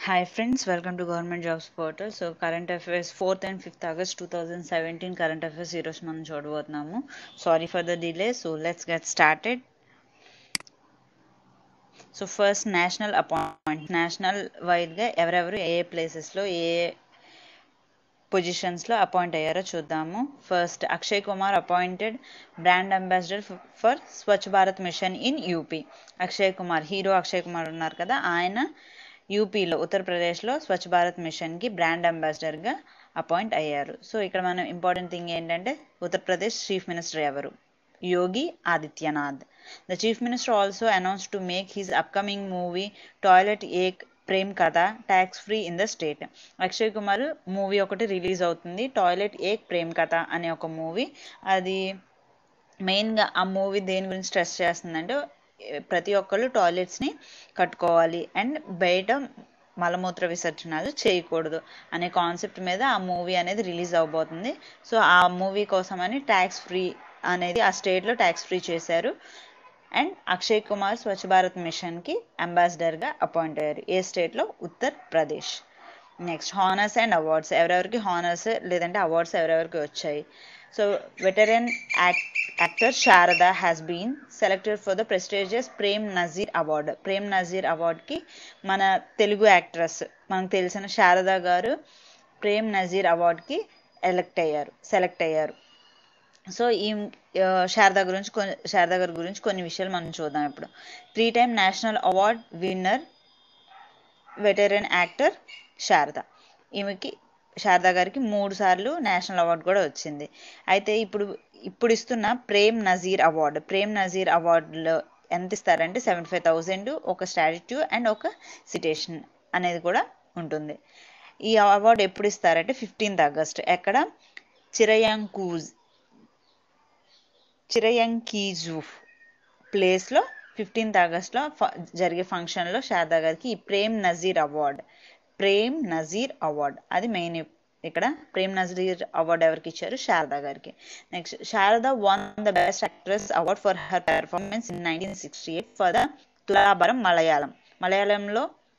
Hi friends, welcome to Government Jobs Portal. So current affairs 4th and 5th August 2017 current affairs ఈరోజు మనం చూడబోతున్నాము sorry for the delay so let's get started so first national appoint national వైడ్గా ఎవరెవరు ఏ ఏ ప్లేసెస్లో ఏ ఏ పొజిషన్స్లో appoint అయ్యారో చూద్దాము first Akshay Kumar appointed brand ambassador for Swachh Bharat mission in UP Akshay Kumar hero Akshay Kumar ఉన్నారు కదా ఆయన యూపీలో ఉత్తరప్రదేశ్లో స్వచ్ఛ భారత్ మిషన్కి బ్రాండ్ అంబాసిడర్గా అపాయింట్ అయ్యారు సో ఇక్కడ మనం ఇంపార్టెంట్ థింగ్ ఏంటంటే ఉత్తరప్రదేశ్ చీఫ్ మినిస్టర్ ఎవరు Yogi Adityanath the chief minister also announce to make his upcoming movie Toilet Ek Prem Katha tax free in the state Akshay Kumar movie ఒకటి రిలీజ్ అవుతుంది టాయిలెట్ ఏక్ ప్రేమ్ కథ అనే ఒక మూవీ అది మెయిన్గా ఆ మూవీ దేని గురించి స్ట్రెస్ చేస్తుందంటే ప్రతి ఒక్కళ్ళు టాయిలెట్స్ని కట్టుకోవాలి అండ్ బయట మలమూత్ర విసర్జనాలు చేయకూడదు అనే కాన్సెప్ట్ మీద ఆ మూవీ అనేది రిలీజ్ అవబోతుంది సో ఆ మూవీ కోసమని ట్యాక్స్ ఫ్రీ అనేది ఆ స్టేట్లో ట్యాక్స్ ఫ్రీ చేశారు అండ్ అక్షయ్ కుమార్ స్వచ్ఛ భారత్ మిషన్కి అంబాసిడర్గా అపాయింట్ అయ్యారు ఏ స్టేట్లో Uttar Pradesh next honours and awards ఎవరెవరికి హానర్స్ లేదంటే అవార్డ్స్ ఎవరెవరికి వచ్చాయి so veteran act actor Sharada has been selected for the prestigious Prem Nazir award Prem Nazir అవార్డ్కి మన తెలుగు యాక్ట్రెస్ మనకు తెలిసిన శారద గారు ప్రేమ్ నజీర్ అవార్డ్కి ఎలెక్ట్ అయ్యారు సెలెక్ట్ అయ్యారు సో ఈ శారద గురించి కొన్ని శారద గారి గురించి కొన్ని విషయాలు మనం చూద్దాం ఇప్పుడు three time national award winner veteran actor Sharada ఈమెకి శారదా గారికి మూడు సార్లు నేషనల్ అవార్డు కూడా వచ్చింది అయితే ఇప్పుడు ఇప్పుడు ఇస్తున్న ప్రేమ్ నజీర్ అవార్డు ప్రేమ్ నజీర్ అవార్డులో ఎంత ఇస్తారంటే సెవెంటీ ఫైవ్ థౌజండ్ ఒక స్టాట్యూ అండ్ ఒక సిటేషన్ అనేది కూడా ఉంటుంది ఈ అవార్డు ఎప్పుడు ఇస్తారంటే ఫిఫ్టీన్త్ ఆగస్ట్ ఎక్కడ చిరయాంకూజ్ చిరయంకీజు ప్లేస్లో ఫిఫ్టీన్త్ ఆగస్ట్లో జరిగే ఫంక్షన్లో శారదా గారికి ఈ ప్రేమ్ నజీర్ అవార్డ్ ప్రేమ్ నజీర్ అవార్డ్ అది మెయిన్ ఇక్కడ ప్రేమ్ నజీర్ అవార్డ్ ఎవరికి ఇచ్చారు శారదా గారికి next Sharada won the best actress award for her performance in nineteen sixty eight for the Thulabharam Malayalam మలయాళంలో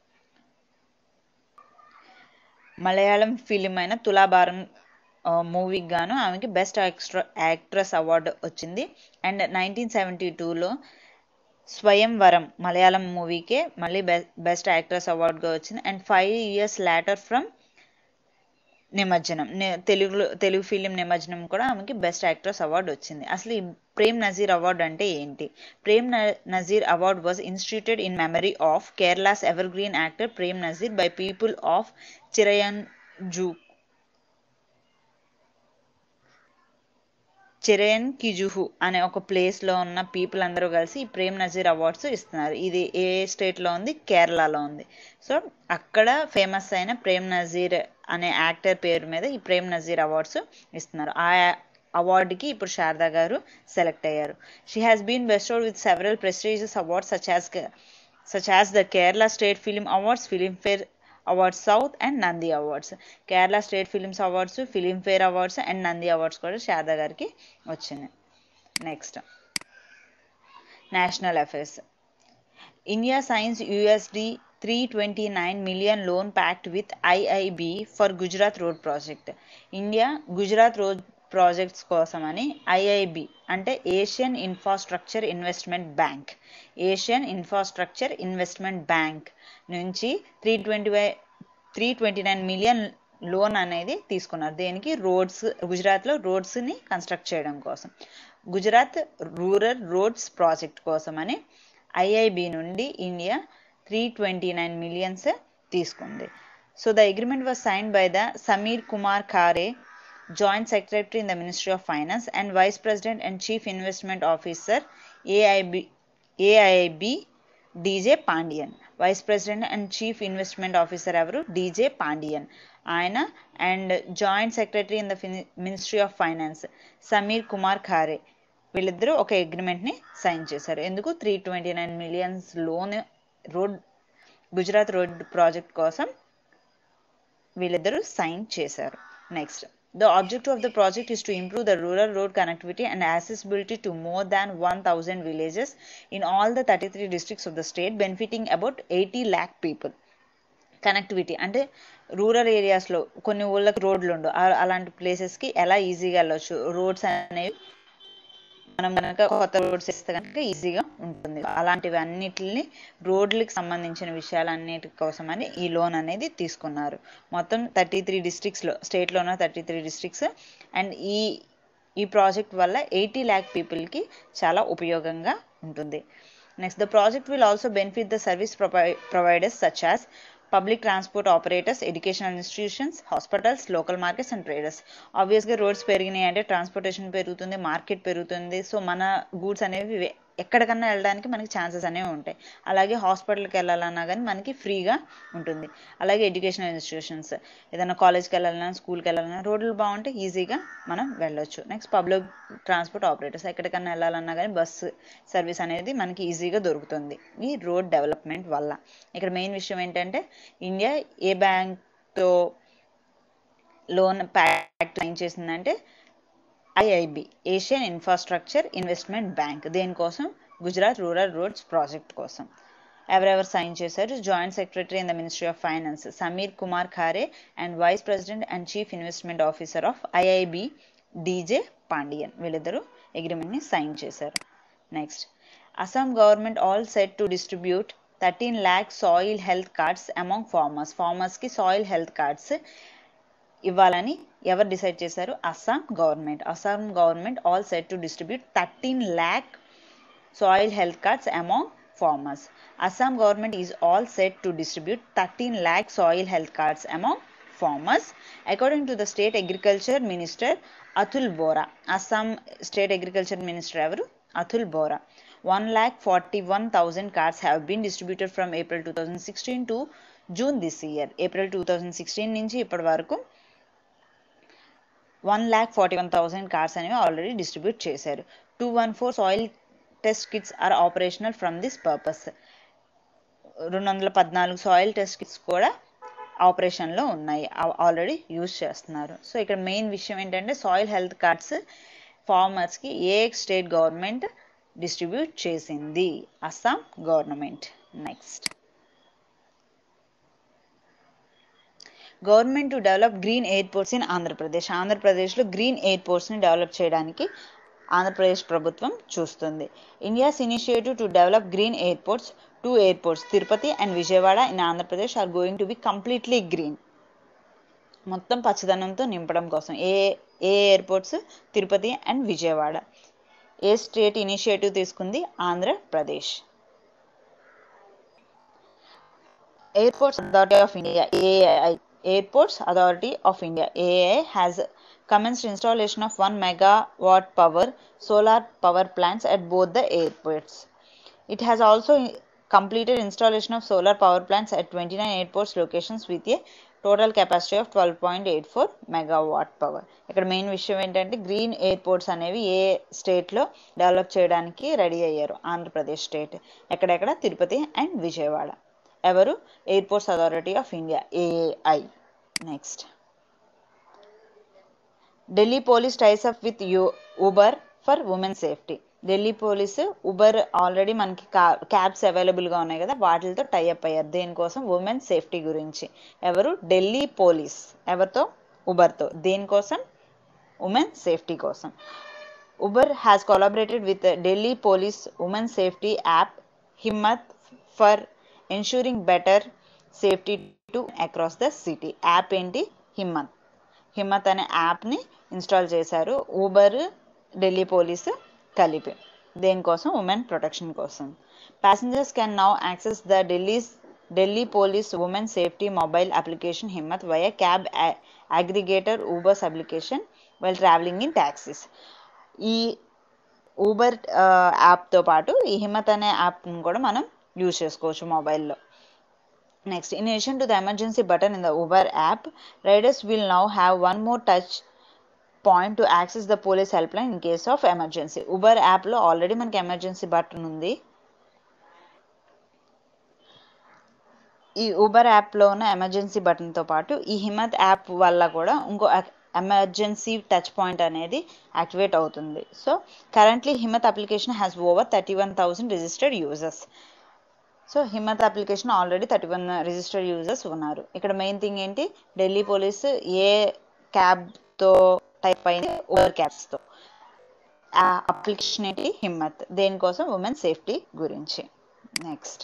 మలయాళం ఫిలిం అయిన తులాభారం మూవీకి గాను ఆమెకి బెస్ట్ ఎక్స్ట్రా యాక్ట్రెస్ అవార్డు వచ్చింది అండ్ నైన్టీన్ సెవెంటీ టూలో స్వయంవరం మలయాళం మూవీకే మళ్ళీ బెస్ట్ యాక్ట్రెస్ అవార్డుగా వచ్చింది and five years later from Nimajjanam తెలుగులో తెలుగు ఫిలిం నిమజ్జనం కూడా ఆమెకి బెస్ట్ యాక్ట్రెస్ అవార్డు వచ్చింది అసలు ఈ ప్రేమ్ నజీర్ అవార్డు అంటే ఏంటి Prem Nazir award was instituted in memory of Kerala's evergreen actor Prem Nazir by people of చిరయన్ జూ చిరయన్ కిజుహు అనే ఒక ప్లేస్లో ఉన్న పీపుల్ అందరూ కలిసి ఈ ప్రేమ్ నజీర్ అవార్డ్స్ ఇస్తున్నారు ఇది ఏ స్టేట్లో ఉంది కేరళలో ఉంది సో అక్కడ ఫేమస్ అయిన ప్రేమ్ నజీర్ అనే యాక్టర్ పేరు మీద ఈ ప్రేమ్ నజీర్ అవార్డ్స్ ఇస్తున్నారు ఆ అవార్డుకి ఇప్పుడు శారదా గారు సెలెక్ట్ అయ్యారు she has been bestowed with several prestigious awards such as such as the Kerala state film awards Filmfare awards south and Nandi awards Kerala state films awards Filmfare awards and Nandi awards కూడా శారదా గారికి వచ్చినాయి next national affairs India signs USD three twenty nine million loan pact with IIB for Gujarat road project India Gujarat road projects కోసమని IIB అంటే Asian infrastructure investment bank Asian infrastructure investment bank నుంచి three twenty three twenty nine million loan అనేది తీసుకున్నారు దేనికి roads గుజరాత్లో రోడ్స్ని construct చేయడం కోసం గుజరాత్ రూరల్ రోడ్స్ ప్రాజెక్ట్ కోసమని ఐఐబి నుండి India three twenty nine millions తీసుకుంది so the agreement was sign by the Sameer Kumar Khare Joint Secretary in the Ministry of Finance and Vice President and Chief Investment Officer AIB, AIB DJ Pandian. Vice president and chief investment officer ఎవరు DJ Pandian ఆయన and joint secretary in the ministry of finance Sameer Kumar Khare వీళ్ళిద్దరూ ఒక అగ్రిమెంట్ని sign చేశారు ఎందుకు three twenty nine millions loan road Gujarat road project కోసం వీళ్ళిద్దరూ sign చేశారు next The objective of the project is to improve the rural road connectivity and accessibility to more than 1000 villages in all the 33 districts of the state, benefiting about 80 lakh people. Connectivity అంటే rural ఏరియాస్లో కొన్ని ఊళ్ళకి రోడ్లు ఉండవు ఆ- అలాంటి ప్లేసెస్కి ఎలా ఈజీగా వెళ్ళొచ్చు రోడ్స్ అనేవి మనం కనుక కొత్త రోడ్స్ వేస్తే కనుక ఈజీగా ఉంటుంది అలాంటివి అన్నిటిని రోడ్లకు సంబంధించిన విషయాలన్నిటి కోసమని ఈ లోన్ అనేది తీసుకున్నారు మొత్తం థర్టీ త్రీ డిస్ట్రిక్ట్స్లో స్టేట్లో ఉన్న థర్టీ త్రీ డిస్ట్రిక్ట్స్ అండ్ ఈ ఈ ప్రాజెక్ట్ వల్ల ఎయిటీ ల్యాక్ పీపుల్కి చాలా ఉపయోగంగా ఉంటుంది next the project will also benefit the service providers such as public transport operators educational institutions hospitals local markets and traders ఆబ్వియస్గా రోడ్స్ పెరిగినాయి అంటే ట్రాన్స్పోర్టేషన్ పెరుగుతుంది మార్కెట్ పెరుగుతుంది సో మన గూడ్స్ అనేవి వే- ఎక్కడికన్నా వెళ్ళడానికి మనకి ఛాన్సెస్ అనేవి ఉంటాయి అలాగే హాస్పిటల్కి వెళ్ళాలన్నా కానీ మనకి ఫ్రీగా ఉంటుంది అలాగే ఎడ్యుకేషనల్ ఇన్స్టిట్యూషన్స్ ఏదైనా కాలేజ్కి వెళ్ళాలన్నా స్కూల్కి వెళ్ళాలన్నా రోడ్లు బాగుంటే ఈజీగా మనం వెళ్ళొచ్చు నెక్స్ట్ పబ్లిక్ ట్రాన్స్పోర్ట్ ఆపరేటర్స్ ఎక్కడికన్నా వెళ్ళాలన్నా కానీ బస్సు సర్వీస్ అనేది మనకి ఈజీగా దొరుకుతుంది ఈ రోడ్ డెవలప్మెంట్ వల్ల ఇక్కడ మెయిన్ విషయం ఏంటంటే ఇండియా ఏ బ్యాంక్తో లోన్ ప్యాక్ట్ సైన్ చేసిందంటే IIB Asian infrastructure investment bank దేనికోసం గుజరాత్ రూరల్ రోడ్స్ ప్రాజెక్ట్ కోసం ఎవరెవరు సైన్ చేశారు joint secretary in the ministry of finance Sameer Kumar Khare and vice president and chief investment officer of IIB DJ Pandian వీళ్ళిద్దరూ అగ్రిమెంట్ని సైన్ చేశారు next Assam government all set to distribute thirteen lakh soil health cards among farmers ఫార్మర్స్కి soil health cards ఇవ్వాలని ఎవరు decide చేశారు Assam government Assam government all set to distribute thirteen lakh soil health cards among farmers. Assam government is all set to distribute 13 lakh soil health cards among farmers according to the state agriculture minister Atul Bora. Assam state agriculture minister ఎవరు Atul Bora one lakh forty one thousand cards have been distributed from April two thousand sixteen to June this year April two thousand sixteen నుంచి ఇప్పటి వరకు one lakh forty one thousand cards అనేవి already distribute చేశారు two one four soil test kits are operational from this purpose రెండు వందల పద్నాలుగు soil test kits కూడా ఆపరేషన్లో ఉన్నాయి ఆల్రెడీ యూజ్ చేస్తున్నారు సో ఇక్కడ మెయిన్ విషయం ఏంటంటే సాయిల్ హెల్త్ కార్డ్స్ ఫార్మర్స్కి ఏ స్టేట్ గవర్నమెంట్ డిస్ట్రిబ్యూట్ చేసింది Assam government next government to develop green airports in Andhra Pradesh ఆంధ్రప్రదేశ్లో గ్రీన్ ఎయిర్పోర్ట్స్ని డెవలప్ చేయడానికి ఆంధ్రప్రదేశ్ ప్రభుత్వం చూస్తుంది India's initiative to develop green airports two airports Tirupati and Vijayawada in Andhra Pradesh are going to be completely green మొత్తం పచ్చదనంతో నింపడం కోసం ఏ ఏ airports Tirupati and Vijayawada A state initiative తీసుకుంది Andhra Pradesh airports Authority of India AI airports Authority of India AI has commenced installation of 1 megawatt power solar power plants at both the airports. It has also completed installation of solar power plants at 29 airports locations with a total capacity of twelve point eight four megawatt power ఇక్కడ main విషయం ఏంటంటే green airports అనేవి ఏ స్టేట్లో develop చేయడానికి ready అయ్యారు Andhra Pradesh state ఎక్కడెక్కడ Tirupati and Vijayawada ఎవరు Airports Authority of India AI next Delhi police ties up with you Uber for women safety Delhi police Uber already మనకి కా క్యాబ్స్ అవైలబుల్గా ఉన్నాయి కదా వాటితో టైఅప్ అయ్యారు దేనికోసం ఉమెన్ సేఫ్టీ గురించి ఎవరు ఢిల్లీ పోలీస్ ఎవరితో ఉబర్తో దేనికోసం ఉమెన్ సేఫ్టీ కోసం Uber has collaborated with Delhi police women safety app Himmat for ensuring better safety to across the city app ఏంటి హిమ్మత్ హిమ్మత్ అనే యాప్ని ఇన్స్టాల్ చేశారు ఊబర్ ఢిల్లీ పోలీసు కలిపి దేనికోసం ఉమెన్ ప్రొటెక్షన్ కోసం passengers can now access the Delhi's Delhi police women safety mobile application Himmat via cab aggregator Uber's application while travelling in taxis ఈ Uber యాప్తో పాటు ఈ హిమ్మత్ అనే యాప్ని కూడా మనం యూజ్ చేసుకోవచ్చు మొబైల్లో Next, in addition to the emergency button in the Uber app, riders will now have one more touch point to access the police helpline in case of emergency. Uber యాప్లో ఆల్రెడీ మనకి emergency button ఉంది ఈ Uber యాప్లో ఉన్న emergency బటన్తో పాటు ఈ Himath app వల్ల కూడా ఇంకో ఎమర్జెన్సీ టచ్ పాయింట్ అనేది యాక్టివేట్ అవుతుంది so currently Himmat application has over thirty one thousand registered users so Himmat application already thirty one registered users ఉన్నారు ఇక్కడ మెయిన్ థింగ్ ఏంటి ఢిల్లీ పోలీస్ ఏ క్యాబ్తో టైప్ అయింది ఓవర్ క్యాబ్స్తో అప్లికేషన్ ఏంటి హిమ్మత్ దేనికోసం ఉమెన్ సేఫ్టీ గురించి next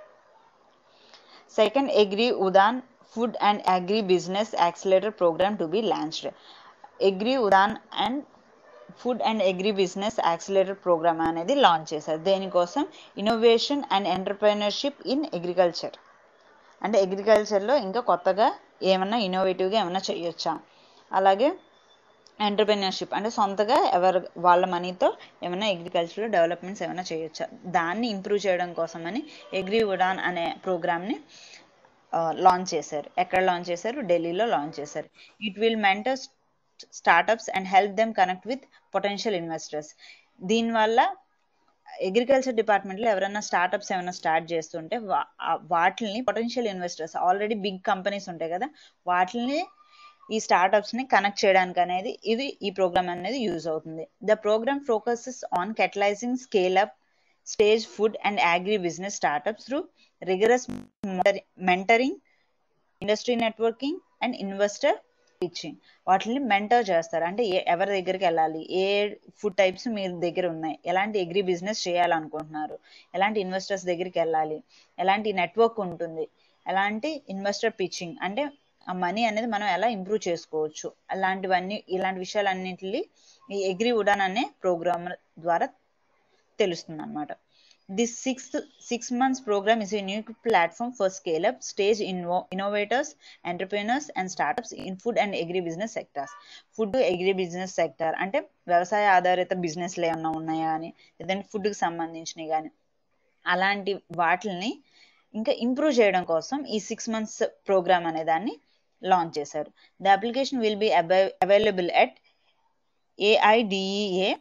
second agri Udaan food and agri business accelerator programme to be launched agri Udaan and food and agri business accelerator programme అనేది లాంచ్ చేశారు దేనికోసం innovation and entrepreneurship in agriculture అంటే అగ్రికల్చర్లో ఇంకా కొత్తగా ఏమన్నా ఇన్నోవేటివ్గా ఏమన్నా చేయొచ్చా అలాగే ఎంటర్ప్రెన్యూర్షిప్ అంటే సొంతగా ఎవరు వాళ్ళ మనీతో ఏమైనా అగ్రికల్చర్లో డెవలప్మెంట్స్ ఏమైనా చేయొచ్చా దాన్ని ఇంప్రూవ్ చేయడం కోసమని అగ్రి ఉడాన్ అనే ప్రోగ్రామ్ని లాంచ్ చేశారు ఎక్కడ లాంచ్ చేశారు ఢిల్లీలో లాంచ్ చేశారు it will mentor startups and help them connect with potential investors దీనివల్ల అగ్రికల్చర్ డిపార్ట్మెంట్లో ఎవరైనా స్టార్టప్స్ ఏమైనా స్టార్ట్ చేస్తుంటే వా- ఆ వాటిని potential investors already big companies ఉంటాయి కదా వాటిని ఈ స్టార్టప్స్ ని కనెక్ట్ చేయడానికి అనేది ఇది ఈ ప్రోగ్రామ్ అనేది యూజ్ అవుతుంది the programme focuses on catalysing scale up stage food and agri business startups through rigorous mentoring industry networking and investor pitching వాటిని మెంటర్ చేస్తారు అంటే ఏ ఎవరి దగ్గరికి వెళ్ళాలి ఏ ఫుడ్ టైప్స్ మీ దగ్గర ఉన్నాయి ఎలాంటి అగ్రి బిజినెస్ చేయాలనుకుంటున్నారు ఎలాంటి ఇన్వెస్టర్స్ దగ్గరికి వెళ్ళాలి ఎలాంటి నెట్వర్క్ ఉంటుంది ఎలాంటి ఇన్వెస్టర్ పిచ్చింగ్ అంటే ఆ మనీ అనేది మనం ఎలా ఇంప్రూవ్ చేసుకోవచ్చు అలాంటివన్నీ ఇలాంటి విషయాలన్నింటినీ ఈ అగ్రి ఉడాన్ అనే ప్రోగ్రామ్ ద్వారా తెలుస్తుంది అనమాట this six six months programme is a new platform for scale up stage inno- innovators entrepreneurs and startups in food and agri business sectors food agri business sector అంటే వ్యవసాయ ఆధారిత బిజినెస్లు ఏమన్నా ఉన్నాయా అని లేదంటే ఫుడ్కి సంబంధించినవి కానీ అలాంటి వాటిని ఇంకా ఇంప్రూవ్ చేయడం కోసం ఈ సిక్స్ మంత్స్ ప్రోగ్రామ్ అనే దాన్ని లాంచ్ చేశారు the application will be available at AIDEA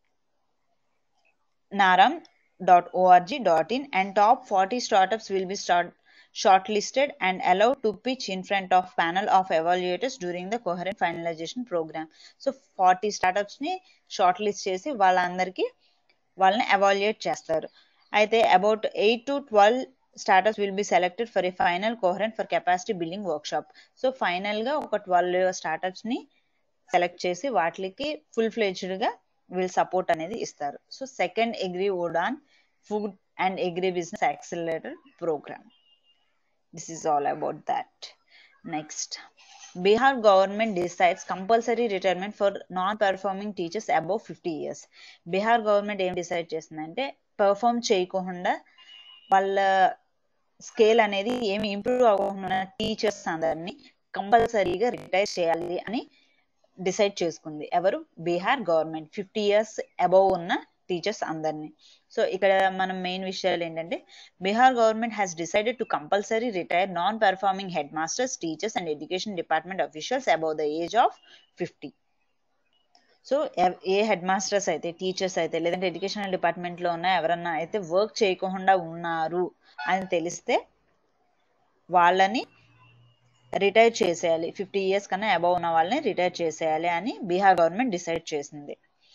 naram dot org dot in and top 40 startups will be start, shortlisted and allowed to pitch in front of panel of evaluators during the coherent finalization program so forty startups ని short list చేసి వాళ్ళందరికీ వాళ్ళని evaluate చేస్తారు అయితే about eight to twelve startups will be selected for a final coherent for capacity building workshop so final గా ఒక twelve startups ని select చేసి వాటికి ఫుల్ ఫ్లెజ్డ్ గా వీళ్ళు సపోర్ట్ అనేది ఇస్తారు so second agri Udaan food and agri business accelerator programme this is all about that next Bihar government decides compulsory retirement for non performing teachers above fifty years Bihar government ఏం decide చేసిందంటే perform చేయకుండా వాళ్ళ scale అనేది ఏమి improve అవ్వకుండా teachers అందరినీ కంపల్సరీగా retire చేయాలి అని డిసైడ్ చేసుకుంది ఎవరు Bihar government fifty years above ఉన్న టీచర్స్ అందరినీ సో ఇక్కడ మనం మెయిన్ విషయాలు ఏంటంటే Bihar government has decided to compulsory retire non performing head masters teachers and education department officials above the age of fifty so ఏ హెడ్ మాస్టర్స్ అయితే టీచర్స్ అయితే లేదంటే ఎడ్యుకేషనల్ డిపార్ట్మెంట్లో ఉన్న ఎవరన్నా అయితే వర్క్ చేయకుండా ఉన్నారు అని తెలిస్తే వాళ్ళని రిటైర్ చేసేయాలి ఫిఫ్టీ ఇయర్స్ కన్నా అబౌవ్ ఉన్న వాళ్ళని రిటైర్ చేసేయాలి అని బీహార్ గవర్నమెంట్ డిసైడ్ చేసింది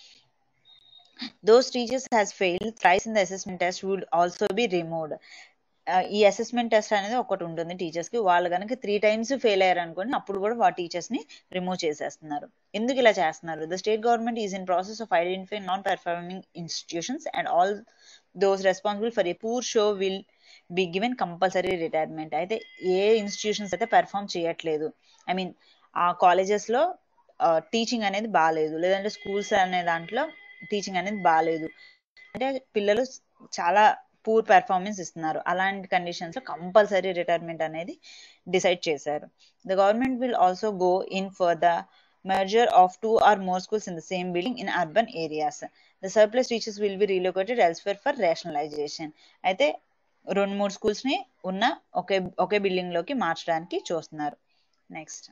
those teachers has fail thrice in the assessment test would also be removed ఈ అసెస్మెంట్ టెస్ట్ అనేది ఒకటి ఉంటుంది టీచర్స్ కి వాళ్ళు కనుక త్రీ టైమ్స్ ఫెయిల్ అయ్యారు అనుకోండి అప్పుడు కూడా వా టీచర్స్ ని రిమూవ్ చేసేస్తున్నారు ఎందుకు ఇలా చేస్తున్నారు the state government is in process of identify non performing institutions and all those responsible for a poor show will be given compulsory retirement అయితే ఏ ఇన్స్టిట్యూషన్స్ అయితే పెర్ఫామ్ చేయట్లేదు ఐ మీన్ ఆ కాలేజెస్ లో టీచింగ్ అనేది బాగాలేదు లేదంటే స్కూల్స్ అనే దాంట్లో టీచింగ్ అనేది బాగాలేదు అంటే పిల్లలు చాలా పూర్ పెర్ఫార్మెన్స్ ఇస్తున్నారు అలాంటి కండిషన్స్ లో కంపల్సరీ రిటైర్మెంట్ అనేది డిసైడ్ చేశారు the government will also go in for the merger of two or more schools in the same building in urban areas. The surplus teachers will be relocated elsewhere for rationalization. అయితే రెండు మూడు schools ని ఉన్న ఒకే ఒకే building లోకి మార్చడానికి చూస్తున్నారు next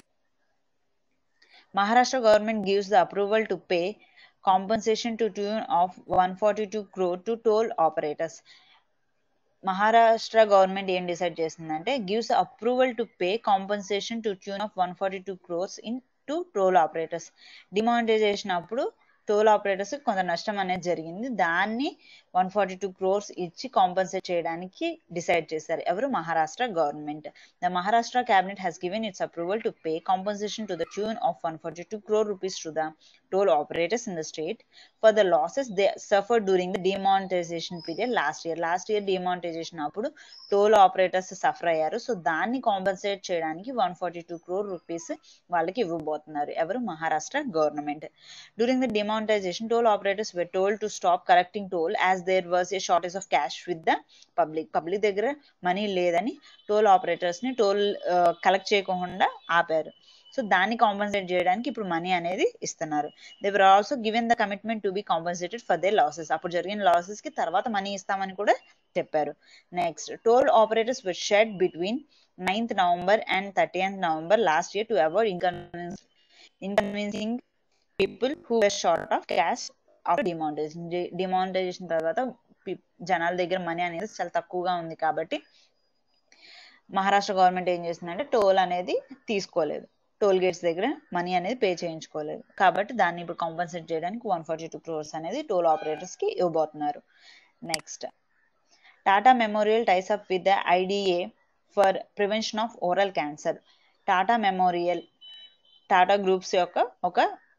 Maharashtra government gives the approval to pay compensation to tune of one forty two crore to toll operators Maharashtra government ఏం decide చేసిందంటే gives approval to pay compensation to tune of one forty two crores in to toll operators demonetisation అప్పుడు toll operators కొంత నష్టం అనేది జరిగింది దాన్ని one forty two crores ఇచ్చి compensate చేయడానికి డిసైడ్ చేశారు ఎవరు Maharashtra government the Maharashtra cabinet has given its approval to pay compensation to the tune of one forty two crore rupees to the toll operators in the state for the losses they suffer during the demonetisation period last year last year demonetisation అప్పుడు toll operators suffer అయ్యారు so దాన్ని compensate చేయడానికి one forty two crore rupees వాళ్ళకి ఇవ్వబోతున్నారు ఎవరు Maharashtra government during the demonetisation toll operators were told to stop collecting toll as there was a shortage of cash with the public public దగ్గర money లేదని toll operators ని toll collect చేయకుండా ఆపారు so దాన్ని compensate చేయడానికి ఇప్పుడు మనీ అనేది ఇస్తున్నారు they were also given the commitment to be compensated for they losses అప్పుడు జరిగిన లాసెస్ కి తర్వాత మనీ ఇస్తామని కూడా చెప్పారు next toll operators were shut between ninth November and thirteenth November last year to avoid inconvenience inconveniencing people who were short of cash after demonetisation demonetisation తర్వాత జనాల దగ్గర మనీ అనేది చాలా తక్కువగా ఉంది కాబట్టి మహారాష్ట్ర గవర్నమెంట్ ఏం చేసిందంటే టోల్ అనేది తీసుకోలేదు టోల్ గేట్స్ దగ్గర మనీ అనేది పే చేయించుకోలేదు కాబట్టి దాన్ని ఇప్పుడు కాంపన్సేట్ చేయడానికి వన్ ఫార్టీ టూ క్రోర్స్ అనేది టోల్ ఆపరేటర్స్ కి ఇవ్వబోతున్నారు next Tata Memorial ties up with the IDA for prevention of oral cancer Tata Memorial Tata groups యొక్క ఒక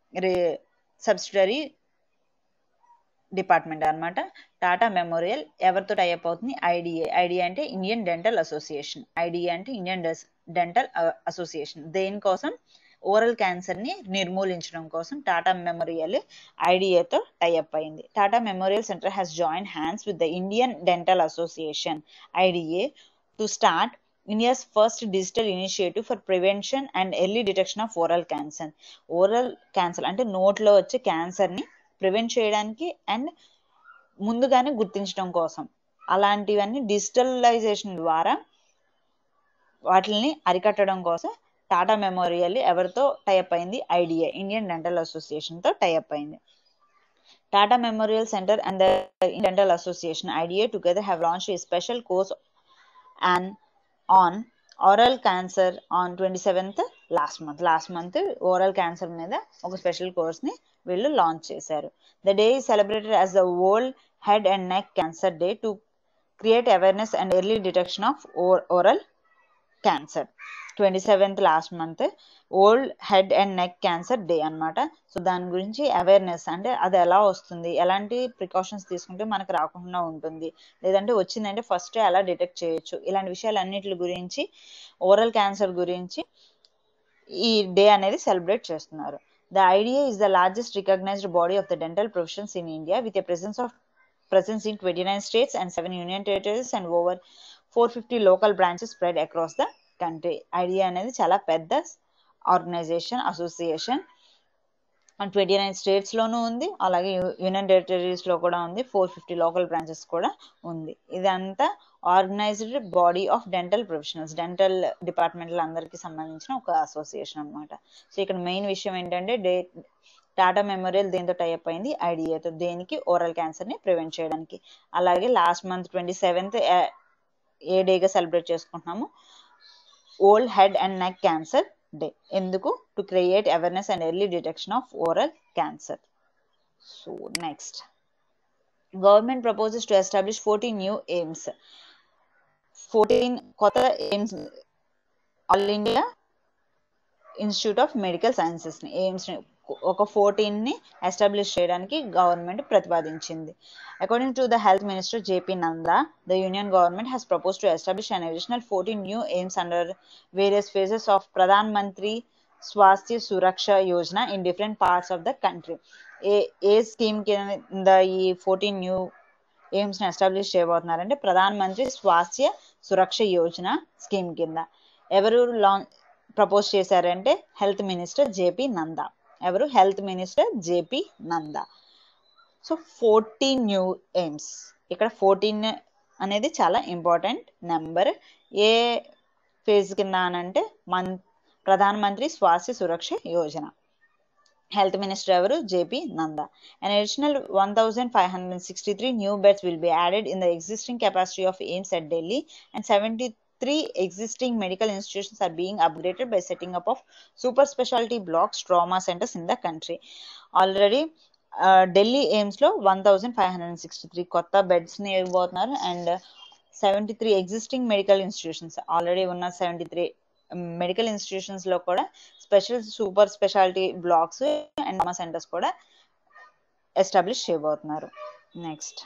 సబ్సిడరీ డిపార్ట్మెంట్ అనమాట టాటా మెమోరియల్ ఎవరితో టైప్ అవుతుంది ఐడిఏ ఐడిఏ అంటే ఇండియన్ డెంటల్ అసోసియేషన్ ఐడిఏ అంటే ఇండియన్ డెంటల్ అసోసియేషన్ దేనికోసం ఓరల్ క్యాన్సర్ ని నిర్మూలించడం కోసం టాటా మెమోరియల్ ఐడిఏతో టైఅప్ అయింది Tata Memorial Centre has join hands with the Indian Dental Association IDA to start India's first digital initiative for prevention and early detection of oral cancer oral cancer అంటే నోట్లో వచ్చే cancer ని prevent చేయడానికి and ముందుగానే గుర్తించడం కోసం అలాంటివన్నీ డిజిటలైజేషన్ ద్వారా వాటిని అరికట్టడం కోసం టాటా మెమోరియల్ ఎవరితో టైఅప్ అయింది ఐడిఏ ఇండియన్ డెంటల్ అసోసియేషన్ తో టైఅప్ అయింది Tata Memorial Centre and the Dental Association IDA together have launch a special course and on oral cancer on twenty seventh last month last month oral cancer మీద ఒక special course ని వీళ్ళు launch చేశారు the day is celebrated as the World Head and Neck Cancer Day to create awareness and early detection of oral cancer twenty seventh last month World Head and Neck Cancer Day అనమాట so దాని గురించి awareness అంటే అది ఎలా వస్తుంది ఎలాంటి precautions తీసుకుంటే మనకు రాకుండా ఉంటుంది లేదంటే వచ్చిందంటే ఫస్ట్ ఎలా డిటెక్ట్ చేయొచ్చు ఇలాంటి విషయాలన్నిటి గురించి ఓరల్ క్యాన్సర్ గురించి ఈ డే అనేది సెలబ్రేట్ చేస్తున్నారు the IDA is the largest recognised body of the dental professions in India with a presence of presence in 29 states and 7 union territories and over 450 local branches spread across the country. IDA అనేది చాలా పెద్ద organisation association and twenty nine స్టేట్స్లోనూ ఉంది అలాగే union టెరిటరీస్లో కూడా ఉంది four fifty local branches కూడా ఉంది ఇదంతా organised body of dental professionals dental డిపార్ట్మెంట్ల అందరికీ సంబంధించిన ఒక అసోసియేషన్ అనమాట సో ఇక్కడ మెయిన్ విషయం ఏంటంటే డే టాటా మెమోరియల్ దేంతో టైప్ అయింది ఐడియాతో దేనికి ఓరల్ క్యాన్సర్ ని ప్రివెంట్ చేయడానికి అలాగే లాస్ట్ మంత్ ట్వంటీ సెవెంత్ ఏ డేగా సెలబ్రేట్ చేసుకుంటున్నాము World Head and Neck Cancer Day ఎందుకు to create awareness and early detection of oral cancer so next government proposes to establish fourteen new AIIMS fourteen కొత్త AIIMS All India Institute of Medical Sciences ని ఎయిమ్స్ ఒక fourteen ని establish చేయడానికి government ప్రతిపాదించింది according to the health minister JP Nanda the union government has propose to establish an additional fourteen new AIIMS under various phases of Pradhan Mantri Swasthya Suraksha Yojana in different parts of the country ఏ ఏ scheme కింద ఈ fourteen new AIIMS ని establish చేయబోతున్నారంటే Pradhan Mantri Swasthya Suraksha Yojana scheme కింద ఎవరు launch propose చేశారంటే health minister JP Nanda ఎవరు health minister JP Nanda so fourteen new AIIMS ఇక్కడ ఫోర్టీన్ అనేది చాలా ఇంపార్టెంట్ నెంబర్ ఏ ఫేజ్ కింద అనంటే మన్ ప్రధాన మంత్రి స్వాస్థ్య సురక్ష యోజన హెల్త్ మినిస్టర్ ఎవరు JP Nanda An additional 1,563 new beds will be added in the existing capacity of AIMS at Delhi, and 73 existing medical institutions are being upgraded by setting up of super specialty blocks, trauma centers in the country. Already Delhi ఎయిమ్స్లో one thousand five hundred sixty three కొత్త బెడ్స్ని ఇవ్వబోతున్నారు and seventy three existing medical institutions already ఉన్న seventy three medical ఇన్స్టిట్యూషన్స్లో కూడా special super speciality blocks and అమ్మా centres కూడా establish చేయబోతున్నారు next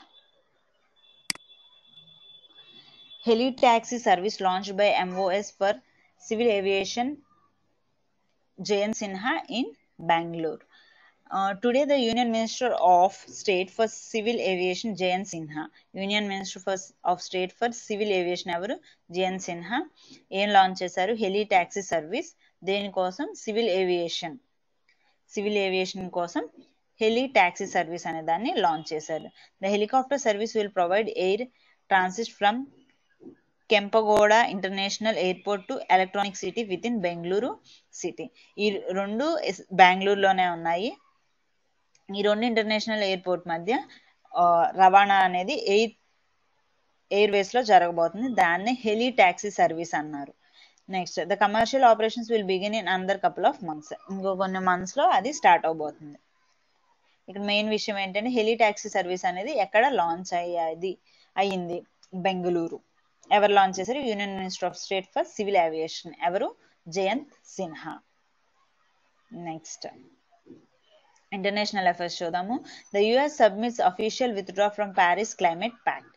heli taxi service launched by MOS for civil aviation Jayant Sinha in Bengaluru Uh, today, the Union Minister of State for Civil Aviation, Jayant Sinha, Union Minister for, of State for Civil Aviation ఎవరు జయంత్ సిన్హా ఏం launch చేశారు heli taxi service దేనికోసం civil aviation civil aviation కోసం heli taxi service అనే దాన్ని launch చేశారు the helicopter service will provide air transit from Kempegowda international airport to electronic city with in Bengaluru city ఈ రెండు బెంగళూరులోనే ఉన్నాయి ఈ రెండు ఇంటర్నేషనల్ ఎయిర్పోర్ట్ మధ్య రవాణా అనేది ఎయిర్ ఎయిర్వేస్ లో జరగబోతుంది దాన్ని హెలి ట్యాక్సీ సర్వీస్ అన్నారు next the commercial operations will begin in another couple of months ఇంకో కొన్ని మంత్స్ లో అది స్టార్ట్ అవబోతుంది ఇక్కడ మెయిన్ విషయం ఏంటంటే హెలి ట్యాక్సీ సర్వీస్ అనేది ఎక్కడ లాంచ్ అయ్యేది అయ్యింది బెంగళూరు ఎవరు లాంచ్ చేశారు union minister of state for civil aviation ఎవరు Jayant Sinha next international affairs చూద్దాము the US submits official withdraw from Paris climate pact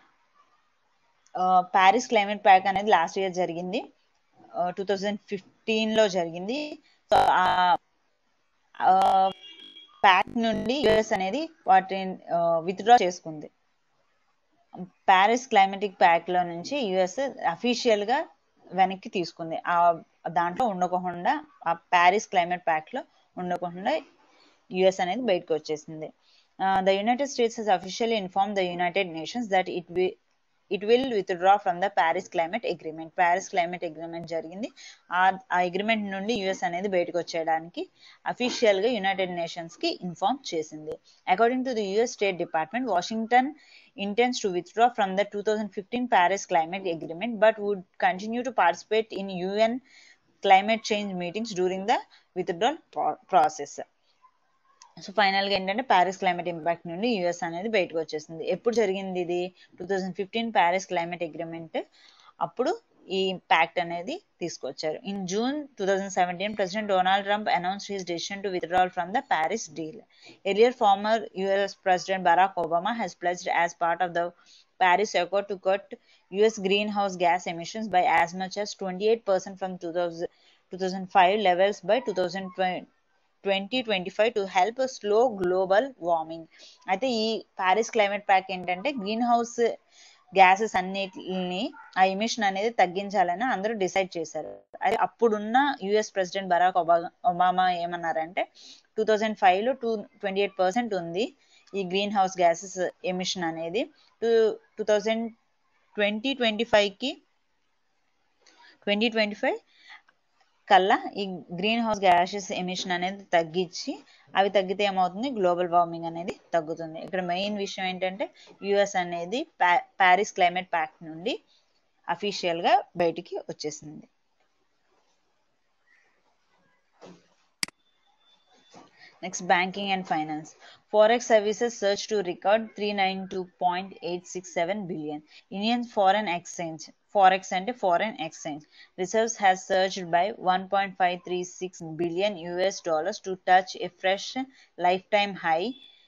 Paris climate pact అనేది లాస్ట్ ఇయర్ జరిగింది టూ థౌజండ్ ఫిఫ్టీన్లో జరిగింది సో ఆ ప్యాక్ నుండి యుఎస్ అనేది వాటిని విత్డ్రా చేసుకుంది ప్యారిస్ క్లైమేటిక్ ప్యాక్ లో నుంచి యుఎస్ అఫీషియల్ గా వెనక్కి తీసుకుంది ఆ దాంట్లో ఉండకుండా ఆ ప్యారిస్ క్లైమేట్ ప్యాక్ లో ఉండకుండా యుఎస్ అనేది బయటకు వచ్చేసింది the United States has officially inform the United Nations that it we it will withdraw from the Paris climate agreement Paris climate agreement జరిగింది ఆ అగ్రిమెంట్ నుండి యుఎస్ అనేది బయటకు వచ్చేయడానికి అఫీషియల్ గా యునైటెడ్ నేషన్స్ కి ఇన్ఫార్మ్ చేసింది according to the US state department Washington intends to withdraw from the 2015 Paris Climate Agreement but would continue to participate in UN climate change meetings during the withdrawal process. So ఫైనల్గా ఏంటంటే Paris climate impact నుండి US అనేది బయటకు వచ్చేసింది ఎప్పుడు జరిగింది ఇది two thousand fifteen Paris climate agreement అప్పుడు ఈ ప్యాక్ట్ అనేది తీసుకొచ్చారు in June two thousand seventeen president Donald Trump announce his decision to withdrawal from the Paris deal earlier former US president Barack Obama has pledged as part of the Paris Accord to cut US greenhouse gas emissions by as much as 28% from 2000, 2005 levels by 2025 to help slow global warming. అయితే ఈ Paris climate pact ఏంటంటే green house gases అన్నిటిని ఆ emission అనేది తగ్గించాలని అందరూ decide చేశారు అది అప్పుడున్న యుఎస్ ప్రెసిడెంట్ బరాక్ ఒబా ఒబామా ఏమన్నారంటే టూ థౌజండ్ ఫైవ్లో టూ ట్వంటీ ఎయిట్ పర్సెంట్ ఉంది ఈ గ్రీన్ హౌస్ గ్యాసెస్ ఎమిషన్ అనేది to two thousand twenty twenty ఫైవ్కి ట్వంటీ ట్వంటీ ఫైవ్ కల్లా ఈ గ్రీన్ హౌస్ గ్యాసెస్ ఎమిషన్ అనేది తగ్గించి అవి తగ్గితే ఏమవుతుంది గ్లోబల్ వార్మింగ్ అనేది తగ్గుతుంది ఇక్కడ మెయిన్ విషయం ఏంటంటే యుఎస్ అనేది ప్యారిస్ క్లైమేట్ ప్యాక్ట్ నుండి అఫీషియల్గా బయటికి వచ్చేసింది next banking and finance forex services surge to record three nine two point eight six seven billion Indian foreign exchange forex and foreign exchange reserves has surged by 1.536 billion US dollars to touch a fresh lifetime high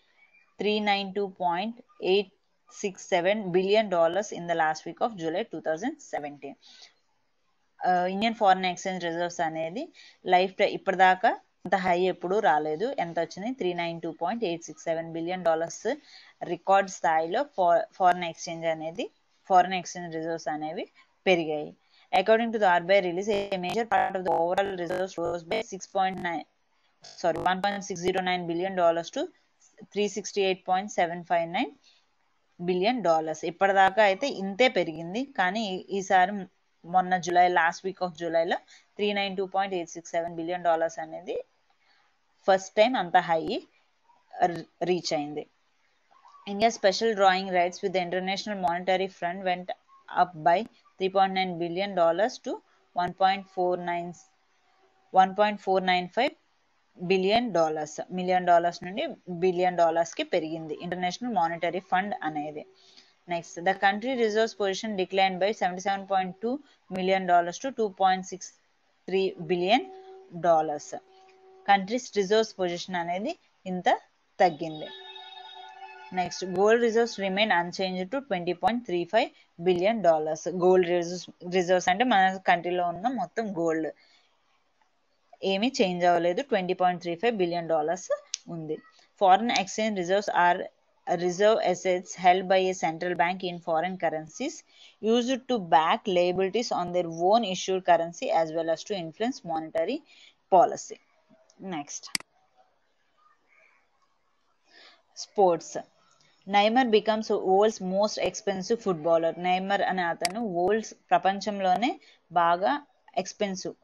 392.867 billion dollars in the last week of July 2017 Indian foreign exchange reserves అనేది life ఇప్పటిదాకా అంత high ఎప్పుడు రాలేదు ఎంత వచ్చింది three nine two point eight six seven billion dollars record స్థాయిలో foreign exchange అనేది foreign exchange reserves అనేవి పెరిగాయి according to the RBI release a major part of the overall reserves rose by six point nine sorry one point six zero nine billion dollars to three sixty eight point seven five nine billion dollars ఇప్పటిదాకా అయితే ఇంతే పెరిగింది కానీ ఈసారి మొన్న July last week of జూలైలో three nine two point eight six seven billion dollars అనేది first time అంత హై రీచ్ అయింది India's special drawing rights with the International Monetary Fund went up by 3.9 billion dollars to 1.49 1.495 billion dollars million dollars నుండి billion dollars కి పెరిగింది international monetary fund అనేది next the country reserves position decline by seventy seven point two million dollars to two point six three billion dollars countries reserves position అనేది ఇంత తగ్గింది next gold reserves remain unchanged to twenty point three five billion dollars gold reserves reserves అంటే మన కంట్రీలో ఉన్న మొత్తం gold ఏమీ change అవ్వలేదు twenty point three five billion dollars ఉంది foreign exchange reserves are reserve assets held by a central bank in foreign currencies used to back liabilities on their own issued currency as well as to influence monetary policy. Next. Sports. Neymar becomes world's most expensive footballer Neymar అనే అతను world's ప్రపంచంలోనే బాగా expensive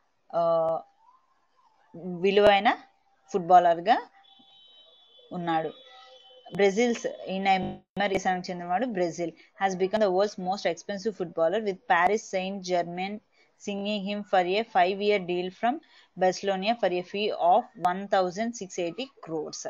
విలువైన ఫుట్బాలర్గా ఉన్నాడు Brussels ఈ Neymar దేశానికి చెందినవాడు Brazil has become the world's most expensive footballer with Paris Saint Germain signing him for a five year deal from Barcelona for a fee of one thousand six eighty crores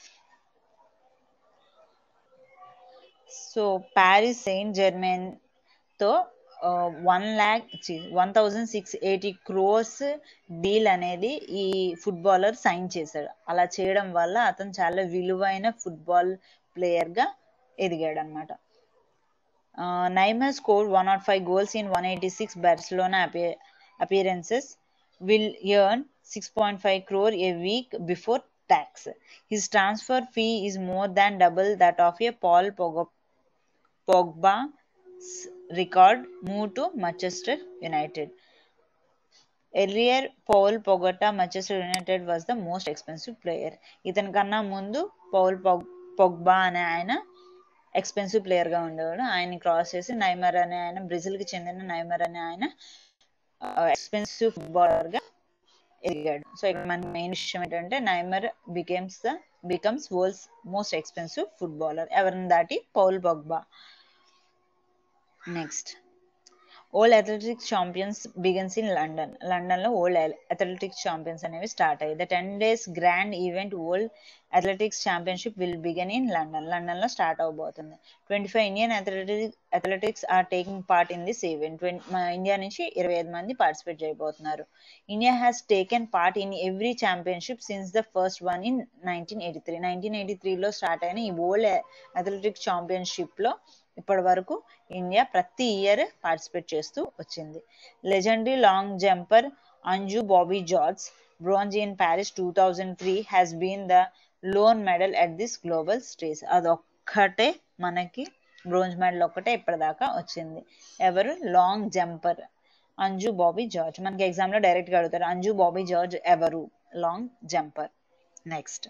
so Paris Saint Germain తో one lakh one thousand six eighty crores deal అనేది ఈ footballer sign చేశాడు అలా చేయడం వల్ల అతను చాలా విలువైన ఫుట్బాల్ ప్లేయర్గా ఎదిగాడు అనమాట Neymar score one nought five goals in one eighty six Barcelona appearances will earn six point five crore a week before tax his transfer fee is more than double that of a Paul పొగ Pogba record moved to Manchester United. Earlier, Paul Pogba, Manchester United was the most expensive player. ఇతని కన్నా ముందు Paul పొగ్బా అనే ఆయన expensive ప్లేయర్గా ఉండేవాడు ఆయన cross చేసి నైమర్ అనే ఆయన బ్రెజిల్కి చెందిన నైమర్ అనే ఆయన ఎక్స్పెన్సివ్ ఫుట్బాలర్గా ఎదిగాడు సో ఇక్కడ మన మెయిన్ విషయం ఏంటంటే Neymar becomes the becomes world's most expensive footballer ఎవరిని దాటి Paul Pogba next world athletics championships begins in London లండన్లో ఓల్డ్ అథ్లెటిక్స్ ఛాంపియన్స్ అనేవి స్టార్ట్ అయ్యాయి the ten days grand event world athletics championship will begin in London లండన్లో start అవబోతుంది twenty five Indian athletics athletics are taking part in this event మన India నుంచి ఇరవై ఐదు మంది పార్టిసిపేట్ చేయబోతున్నారు India has taken part in every championship since the first one in nineteen eighty three nineteen eighty త్రీలో start అయిన ఈ old athletics ఛాంపియన్షిప్లో ఇప్పటి వరకు ఇండియా ప్రతి ఇయర్ పార్టిసిపేట్ చేస్తూ వచ్చింది legendary long jumper Anju Bobby George bronze in Paris two thousand three has been the lone medal at this global stage అదొక్కటే మనకి బ్రోంజ్ మెడల్ ఒక్కటే ఇప్పటిదాకా వచ్చింది ఎవరు లాంగ్ జంపర్ అంజు బాబీ జార్జ్ మనకి ఎగ్జామ్లో డైరెక్ట్గా అడుగుతారు అంజు బాబీ జార్జ్ ఎవరు long jumper next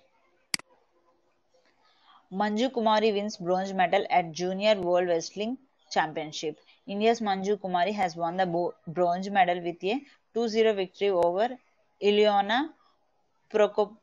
Manju Kumari wins bronze medal at Junior World Wrestling Championship. India's Manju Kumari has won the bronze medal with a 2-0 victory over Ileana Prokop-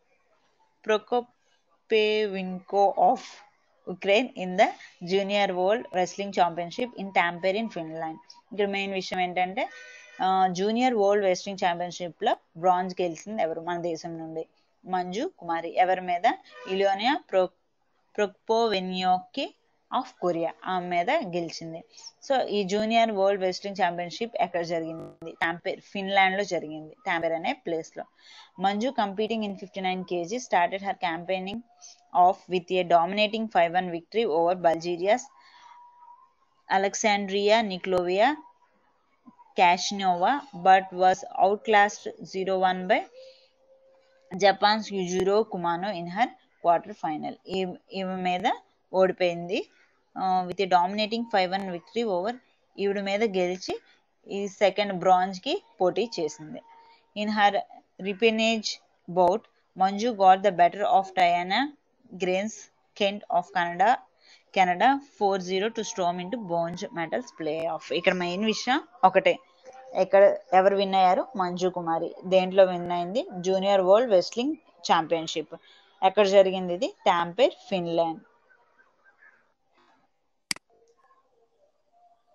Prokopenko of Ukraine in the Junior World Wrestling Championship in Tampere in Finland. ఇక్కడ main విషయం ఏంటంటే junior world wrestling championship లో bronze గెలిచింది ఎవరు మన దేశం నుండి మంజు కుమారి ఎవరి మీద ఇలియోనియా ప్రో ప్రొక్పోవెన్యోకి ఆఫ్ కొరియా ఆమె మీద గెలిచింది సో ఈ జూనియర్ వరల్డ్ వెస్టింగ్ ఛాంపియన్షిప్ ఎక్కడ జరిగింది టాంపేర్ ఫిన్లాండ్ లో జరిగింది టాంపేర్ అనే ప్లేస్ లో Manju competing in fifty nine KG started her campaigning off with a dominating five one victory over Bulgaria's Alexandria Niklovia Kashnova but was outclassed zero one by Japan's Yuzuru Kumano in her quarter final ఈమె మీద ఓడిపోయింది with dominating five one victory over ఈవిడ మీద గెలిచి ఈ second బ్రాంజ్కి పోటీ చేసింది in her repechage bout Manju got the better of Diana Greens Kent of Canada Canada four zero to storm into bronze medals play off ఇక్కడ మెయిన్ విషయం ఒకటే ఎక్కడ ఎవరు విన్ అయ్యారు మంజు కుమారి దేంట్లో విన్ అయింది జూనియర్ వరల్డ్ వెస్లింగ్ ఛాంపియన్షిప్ ఎక్కడ జరిగింది ఇది Tampere Finland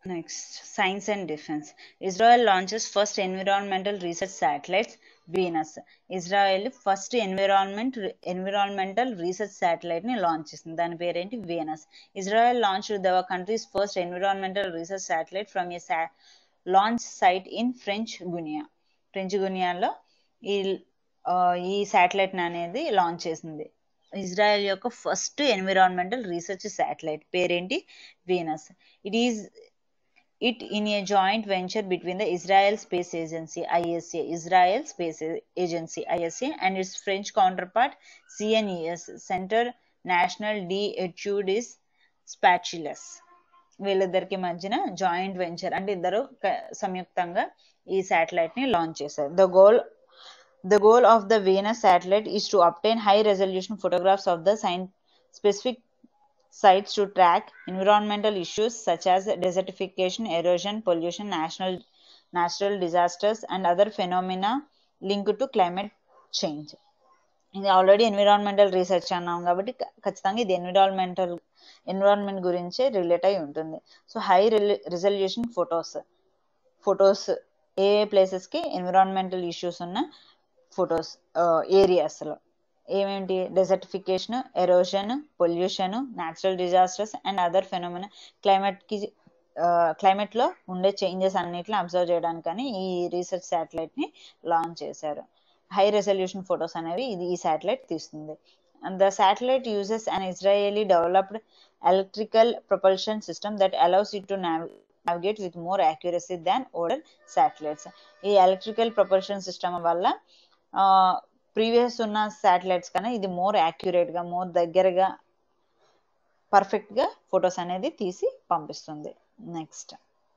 Next, science and defense. Israel launches first environmental research satellites, Venus. Israel first environment environmental research satellite ని లాంచ్ చేసింది దాని పేరేంటి Venus Israel launch the country's first environmental research satellite from a launch site in French Guiana French గునియాలో ఈ ఆ, ఈ satellite అనేది launch చేసింది ఇజ్రాయెల్ యొక్క ఫస్ట్ ఎన్విరాన్మెంటల్ రీసెర్చ్ సాటిలైట్ పేరేంటి Venus it is it in a joint venture between the Israel Space Agency ISA Israel Space Agency ISA and its French counterpart CNES Center National d'Etudes Spatiales వీళ్ళిద్దరికి మధ్యన joint venture అంటే ఇద్దరు క- సంయుక్తంగా ఈ satellite ని launch చేశారు the goal The goal of the Venus satellite is to obtain high resolution photographs of the sign- specific sites to track environmental issues such as desertification, erosion, pollution, national, natural disasters, and other phenomena linked to climate change. ఇది already environmental research అన్నాం కాబట్టి ఖ- ఖచ్చితంగా ఇది environmental environment గురించి relate అయి ఉంటుంది so high resolution photos photos ఏ ప్లేసెస్కి ఎన్విరాన్మెంటల్ ఇష్యూస్ ఉన్న ఫొటోస్ ఏరియాస్లో ఏమేంటి desertification erosion pollution natural disasters and other phenomena క్లైమేట్కి క్లైమేట్లో ఉండే చేంజెస్ అన్నిటిని అబ్జర్వ్ చేయడానికని ఈ రీసెర్చ్ శాటిలైట్ని లాంచ్ చేశారు హై రెజల్యూషన్ ఫొటోస్ అనేవి ఇది ఈ శాటిలైట్ తీస్తుంది the satellite uses an Israeli developed electrical propulsion system that allows it to navigate with more accuracy than older satellites ఈ ఎలక్ట్రికల్ ప్రొపల్షన్ సిస్టమ్ వల్ల ప్రీవియస్ ఉన్న శాటిలైట్స్ కన్నా ఇది మోర్ యాక్యురేట్ గా మోర్ దగ్గరగా పర్ఫెక్ట్ గా ఫొటోస్ అనేది తీసి పంపిస్తుంది next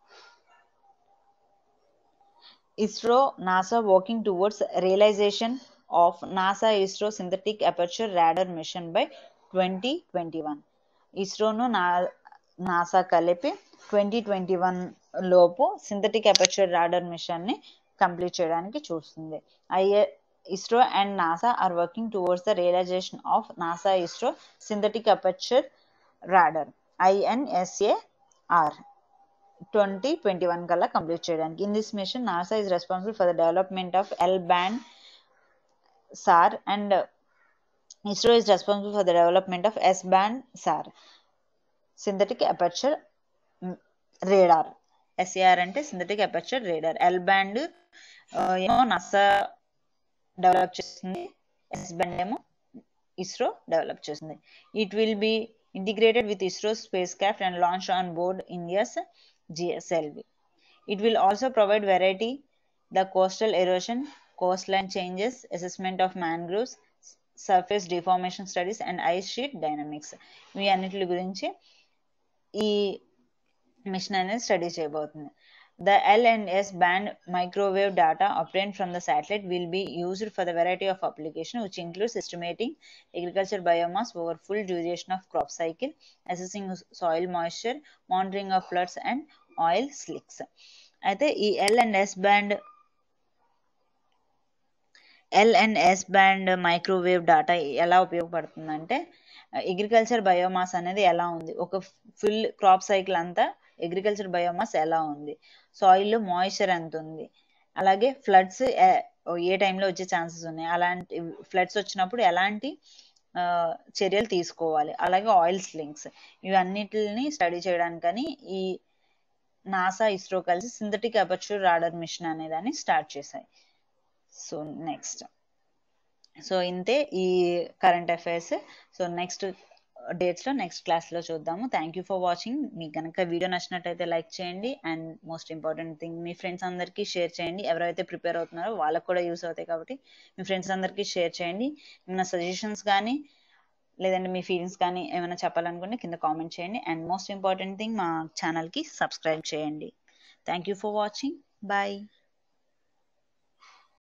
ISRO NASA working towards realization of NASA ISRO synthetic aperture radar mission by twenty twenty one ఇస్రోను నా నాసా కలిపి ట్వంటీ ట్వంటీ వన్ లోపు సింథటిక్ అపర్చర్ రాడర్ మిషన్ ని కంప్లీట్ చేయడానికి చూస్తుంది ఐఏ ISRO and NASA are working towards the realization of NASA ISRO synthetic aperture radar INSAR twenty twenty one కల్లా complete చేయడానికి in this mission NASA is responsible for the development of L band SAR and ISRO is responsible for the development of S band SAR synthetic aperture radar SAR అంటే synthetic aperture radar L band ఏమో NASA develop చేస్తుంది S band ఏమో ISRO develop చేస్తుంది it will be integrated with ISRO spacecraft and launch on board India's GSLV it will also provide variety the coastal erosion coastline changes assessment of mangroves surface deformation studies and ice sheet dynamics ఇవి అన్నిటి గురించి ఈ మిషన్ అనేది study చేయబోతుంది the L and S band microwave data obtained from the satellite will be used for the variety of application which includes estimating agriculture biomass over full duration of crop cycle assessing soil moisture monitoring of floods and oil slicks అయితే ఈ L and S band L and S band microwave data ఎలా ఉపయోగపడుతుందంటే agriculture biomass అనేది ఎలా ఉంది ఒక full crop cycle అంతా agriculture biomass ఎలా ఉంది సాయిల్లో మాయిశ్చర్ ఎంత ఉంది అలాగే ఫ్లడ్స్ ఏ టైంలో వచ్చే ఛాన్సెస్ ఉన్నాయి అలాంటి ఫ్లడ్స్ వచ్చినప్పుడు ఎలాంటి ఆ, చర్యలు తీసుకోవాలి అలాగే ఆయిల్ స్లింగ్స్ ఇవన్నిటిని స్టడీ చేయడానికని ఈ నాసా ఇస్రో కలిసి సింథటిక్ అపర్చర్ రాడర్ మిషన్ అనే దాన్ని స్టార్ట్ చేశాయి సో నెక్స్ట్ సో ఇంతే ఈ కరెంట్ అఫైర్స్ సో నెక్స్ట్ డేట్స్లో నెక్స్ట్ క్లాస్లో చూద్దాము థ్యాంక్ యూ ఫర్ వాచింగ్ మీకు కనుక వీడియో నచ్చినట్టయితే లైక్ చేయండి అండ్ మోస్ట్ ఇంపార్టెంట్ థింగ్ మీ ఫ్రెండ్స్ అందరికీ షేర్ చేయండి ఎవరైతే ప్రిపేర్ అవుతున్నారో వాళ్ళకు కూడా యూస్ అవుతాయి కాబట్టి మీ ఫ్రెండ్స్ అందరికీ షేర్ చేయండి ఏమైనా సజెషన్స్ కానీ లేదంటే మీ ఫీలింగ్స్ కానీ ఏమైనా చెప్పాలనుకుంటే కింద కామెంట్ చేయండి అండ్ మోస్ట్ ఇంపార్టెంట్ థింగ్ మా ఛానల్కి సబ్స్క్రైబ్ చేయండి thank you for watching bye